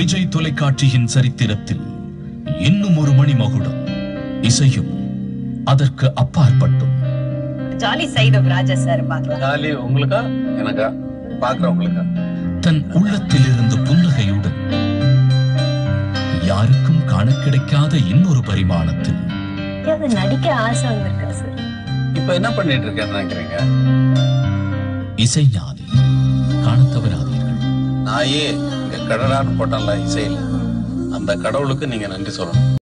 விஜய் தொலைக்காட்சியின் சரித்திரத்தில் இன்னும் ஒரு மணிமகுடம் இசையும் அதற்கு அப்பாற்பட்டும் jolly side of Raja sir பார்க்கலாம் ஜாலி உங்களுக்கா எனக்கா பாக்குறவங்களுக்கா தன் உள்ளத்திலிருந்து புன்னகையுடன் யாருக்கும் காண கிடைக்காத இன்னொரு பரிமாணத்தில் அது நடிக்க ஆசை வந்திருக்கு சார் இப்ப என்ன பண்ணிட்டு இருக்கேன்னு நினைக்கிறீங்க இசைஞானி காணத் தவறாதீர்கள் நாயே இங்க கடலான்னு போட்டான்ல இசையில அந்த கடவுளுக்கு நீங்க நன்றி சொல்லணும்